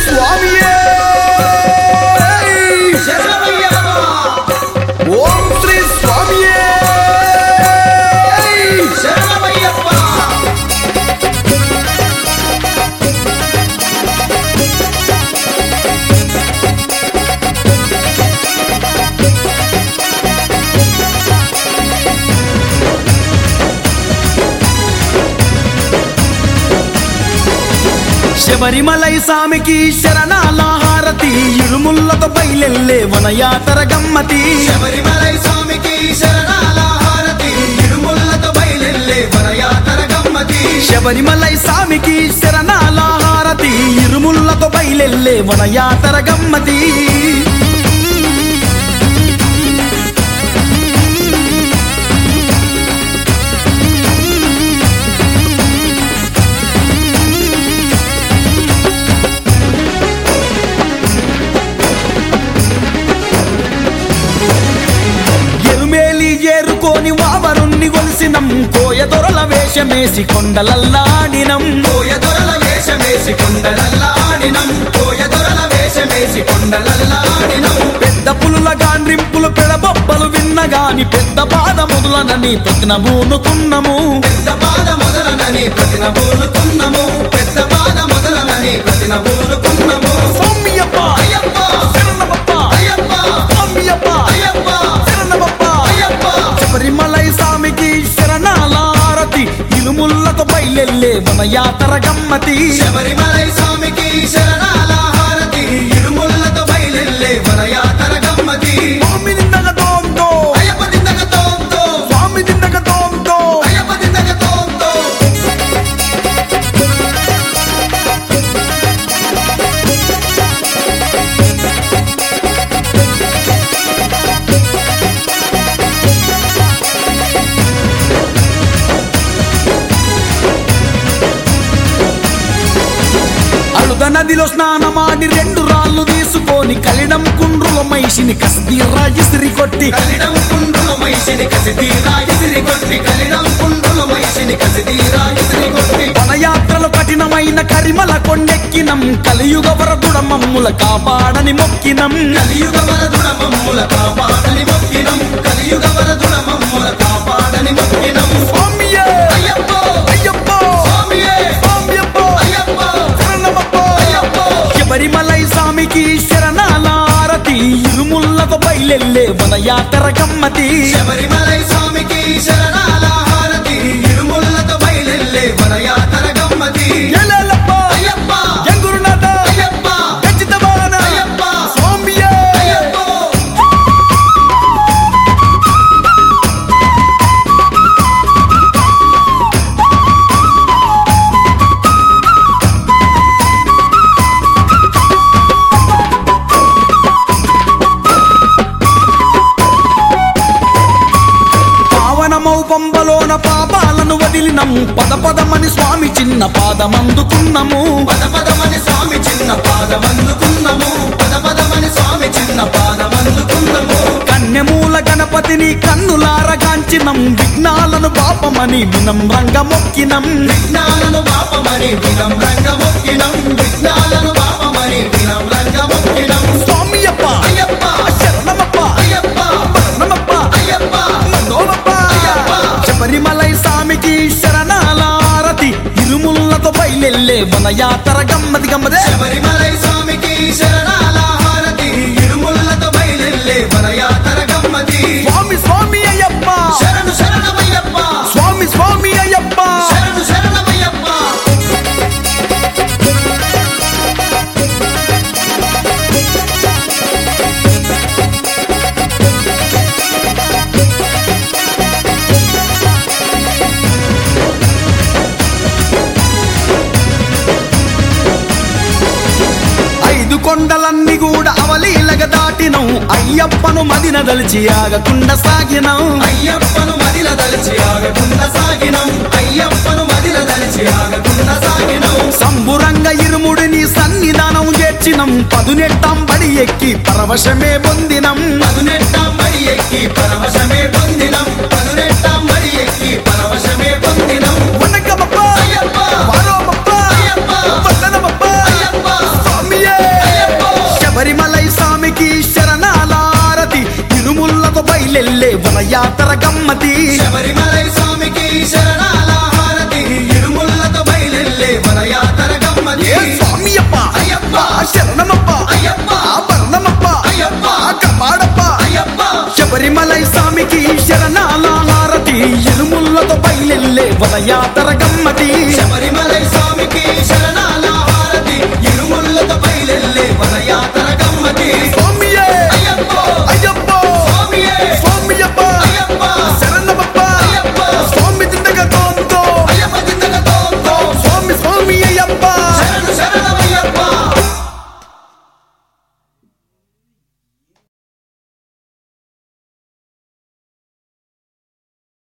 స్వామియే ఓం శ్రీ స్వామియే శబరిమలై సామికి శరణాల హారతి ఇరుముల్లతో బయలెల్లే వనయాతర గమ్మతి శబరిమలై స్వామికి శరణాల హారతి ఇరుముల్లతో బయలెల్లే వరయాతర గమ్మతి శబరిమలై సామికి శరణాల హారతి ఇరుముల్లతో బయలెల్లే వనయాతర గమ్మతి ఎరుమేలి ఏరుకోని వావరుణ్ణి గొలిసినం కోయ దొరల వేషమేసి కొండలల్లాడినం కోయ దొరల వేషమేసి కొండలల్లాడినం కోయ దొరల వేషమేసి కొండలల్లాడినం పెద్ద పులుల గాండ్రింపులు పెడబొబ్బలు విన్నగాని పెద్ద బాధ మొదలనని ప్రతినబూనుకున్నము పెద్ద బాధ మొదలనని ప్రతిన బోలుకున్నము పెద్ద బాధ మొదలనని ప్రతిన బోలుకున్నము స్వామియప్ప అయ్యప్ప శరణమప్ప అయ్యప్ప స్వామియప్ప అయ్యప్ప శరణమప్ప అయ్యప్ప శబరిమలై స్వామికి శరణాల హారతి ఇరుముల్లతో బయలెల్లే మన యాతర గమ్మతి శబరిమలై స్వామికి శరణాల హారతి ఇరుముల్లతో బయలెల్లే వరయాతర గమ్మతి స్వామి నిన్నగ తోంతో అయ్యప్ప దిందగ తోంతో స్వామి నిన్నగ తోంతో అయ్యప్ప దిందగ తోంతో అలుద నదిలో స్నానమాడి రెండు రాళ్ళు తీసుకొని కలిడం కుండ్రుల మైషిని కస్తీరా ఇసిరి కొట్టి కలిడం కుండుల మైసిని కసి తీరా ఇసిరి కొట్టి కలిడం కుండుల మైసిని కసి తీరా ఇసిరి కొట్టి వనయాత్రలు కఠినమైన కరిమల కొండెక్కినం కలియుగ వరదుడ మమ్ముల కాపాడని మొక్కినం కలియుగ వరదుడ మమ్ముల కాపాడని మొక్కినం కలియుగ వరదుడ మమ్ముల కాపాడని మొక్కినం స్వామియే అయ్యప్ప అయ్యప్ప స్వామియే స్వామియప్ప అయ్యప్ప శరణమప్ప అయ్యప్ప శబరిమలై స్వామికి శరణాల హారతి ఇరుముల్లతో బయలెల్లే వనయాతర గమ్మతి శబరిమలై స్వామికి శరణాల హారతి ఇరుముల్లతో బయలెల్లే వరయాతర గమ్మతి ఎలెలప్ప అయ్యప్ప ఎంగురునాథ అయ్యప్ప ఖచ్చితమాన అయ్యప్ప స్వామియే అయ్యప్ప పావనమౌ పంబలోన పాపాలను వదిలినం పద పదమని స్వామి చిన్న పాదమందుకున్నము పద పదమని స్వామి చిన్న పాదమందుకున్నము పద పదమని స్వామి చిన్న పాదమందుకున్నము కన్యమూల గణపతిని కన్నులారగాంచినం విఘ్నాలను పాపమని వినమ్రంగ మొక్కినం విఘ్నాలను పాపమని వినం రంగమొక్కినం విఘ్నాలను పాపమని వినం రంగమొక్కినం స్వామియప్ప అయ్యప్ప శరణమప్ప అయ్యప్ప పరణమప్ప అయ్యప్ప మనోమప్ప అయ్యప్ప. శబరిమలై స్వామికి శరణాల హారతి ఇరుముల్లతో బయలెల్లే వనయాతర గమ్మతి గమ్మదే శబరిమలై స్వామికి శరణాల హారతి ఇరుముల్లతో బయలెల్లే వరయాతర గమ్మతి స్వామి స్వామి అయ్యప్ప శరణు శరణమయ్యప్ప స్వామి స్వామి అయ్యప్ప శరణు శరణమయ్యప్ప ఐదు కొండలన్నీ కూడా అవలీలగ దాటినం అయ్యప్పను మదిన దలిచి ఆగకుండా సాగినం అయ్యప్పను మదిల దలిచి ఆగకుండా సాగినం అయ్యప్పను మదిల దలిచి ఆగకుండా సాగినం సంబురంగ ఇరుముడిని సన్నిధానం చేర్చినం పదునెట్టాం బడి ఎక్కి పరవశమే పొందినం పదునెట్టాం మడి ఎక్కి పరవశమే పొందినం పదునెట్టాం మడి ఎక్కి పరవశమే పొందినం వనకమప్ప అయ్యప్ప వారోమప్ప అయ్యప్ప వందనమప్ప అయ్యప్ప స్వామియే వనయాతర గమ్మతి శబరిమలై స్వామికి శరణాల హారతి ఇరుముల్లతో బయలెల్లే వనయాతర గమ్మతి ఏ స్వామియప్ప అయ్యప్ప శరణమప్ప అయ్యప్ప భరణమప్ప అయ్యప్ప కపాడప్ప అయ్యప్ప శబరిమలై స్వామికి శరణాల హారతి ఇరుముల్లతో బయలెల్లే వనయాతర గమ్మతి శబరిమలై